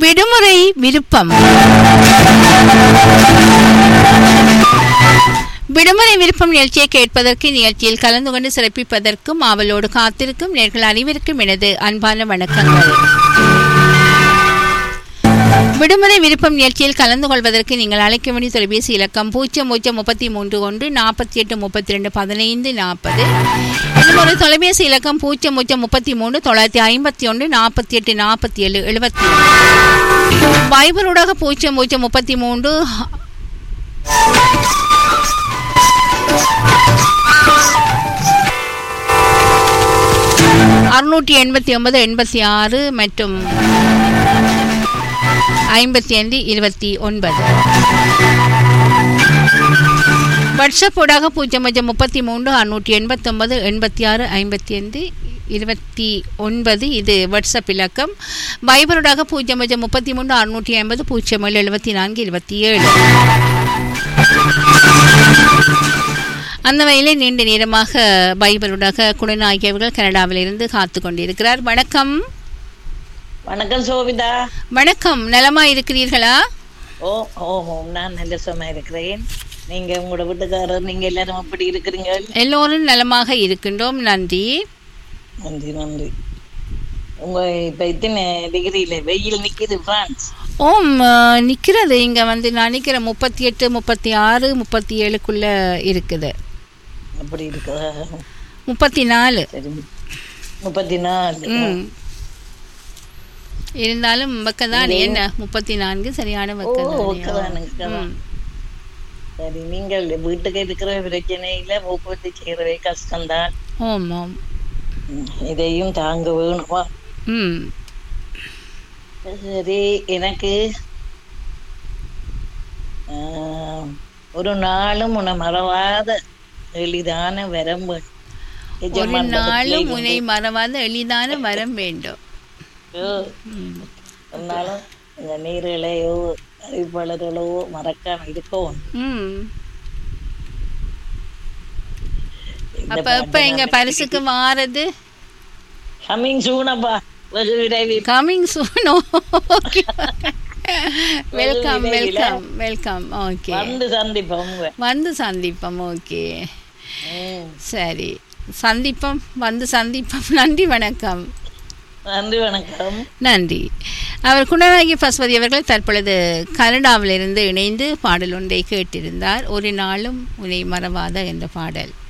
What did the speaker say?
விடுமுறை விருப்பம் விடுமுறை விருப்பம் நிகழ்ச்சியை கேட்பதற்கு நிகழ்ச்சியில் கலந்து கொண்டு சிறப்பிப்பதற்கும் ஆவலோடு காத்திருக்கும் நேர்கள் அனைவருக்கும் எனது அன்பான வணக்கங்கள் விடுமுறை விருப்பம் நிகழ்ச்சியில் கலந்து கொள்வதற்கு நீங்கள் அழைக்க வேண்டிய தொலைபேசி இலக்கம் பூஜ்ஜியம் பூஜ்ஜியம் முப்பத்தி மூன்று ஒன்று நாற்பத்தி எட்டு முப்பத்தி ரெண்டு பதினைந்து நாற்பது இன்னும் ஒரு தொலைபேசி இலக்கம் பூஜ்ஜியம் பூஜ்ஜியம் முப்பத்தி மூணு தொள்ளாயிரத்தி ஐம்பத்தி ஒன்று நாற்பத்தி எட்டு நாற்பத்தி ஏழு எழுபத்தி வைபரூடாக பூஜ்ஜியம் பூஜ்ஜியம் முப்பத்தி மூன்று அறுநூற்றி எண்பத்தி ஒன்பது எண்பத்தி ஆறு மற்றும் ஐம்பத்தி ஐந்து இருபத்தி ஒன்பது வாட்ஸ்அப் ஊடாக பூஜ்ஜியம் பூஜ்ஜியம் முப்பத்தி மூன்று அறுநூற்றி எண்பத்தொன்பது எண்பத்தி ஆறு ஐம்பத்தி ஐந்து இருபத்தி ஒன்பது இது வாட்ஸ்அப் இலக்கம் வைபரோடாக பூஜ்ஜியம் பூஜ்ஜியம் முப்பத்தி மூன்று அறுநூற்றி ஐம்பது பூஜ்ஜியம் ஏழு எழுபத்தி நான்கு இருபத்தி ஏழு அந்த வகையிலே நீண்ட நேரமாக பைபரோடாக குணநாயகி அவர்கள் கனடாவிலிருந்து காத்து கொண்டிருக்கிறார் வணக்கம் வணக்கம் சோபிதா வணக்கம் நலமா இருக்கிறீர்களா ஓ ஓ ஓ, நான் நல்ல சும்மா இருக்கிறேன் நீங்க உங்களோட வீட்டுக்காரர் நீங்க எல்லாரும் எப்படி இருக்கிறீங்க எல்லோரும் நலமாக இருக்கின்றோம் நன்றி நன்றி நன்றி உங்க இப்ப இத்தனை டிகிரியில வெயில் நிக்குது பிரான்ஸ் ஓம் அஹ், நிக்கிறது இங்க வந்து நான் நிக்கிறேன் முப்பத்தி எட்டு முப்பத்தி ஆறு முப்பத்தி ஏழுக்குள்ள இருக்குது அப்படி இருக்குதா முப்பத்தி நாலு சரி முப்பத்தி நாலு ம் இருந்தாலும் வெக்கதான் என்ன முப்பத்தி நான்கு சரியான ஓ வெக்கதான் ஓகேதான் ஓகேதான். சரி நீங்கள் வீட்டுக்கு இருக்கிற பிரச்சனையில போக்குவரத்து செய்யறவே கஷ்டம்தான் ஓம் ஓம் ம், இதையும் தாங்க வேணுமா ம் சரி எனக்கு ஆஹ், ஒரு நாளும் உன்னை மறவாத எளிதான வரம் வேணும். ஒரு எஜமான் நாளும் பக்கத்திலே உன்னை மறவாத எளிதான வரம் வேண்டும் இருந்து, ஒரு நாளும் இந்த நீர்களையோ அறிவிப்பாளர்களோ மறக்காம இருக்கவும் ம் இந்த அப்ப இப்ப எங்க பரிசுக்கு வாரது கம்மிங் சூனப்பா வெகு விரைவில் coming soon okay welcome welcome welcome okay வந்து சந்திப்போம் உங்க. வந்து சந்திப்போம் ஓகே ம். சரி சந்திப்போம் வந்து சந்திப்போம் நன்றி வணக்கம் நன்றி வணக்கம் நன்றி அவர் குணராகி பசுபதி அவர்கள் தற்பொழுது கனடாவிலிருந்து இணைந்து பாடல் ஒன்றை கேட்டிருந்தார் ஒரு நாளும் உன்னை மறவாத என்ற பாடல்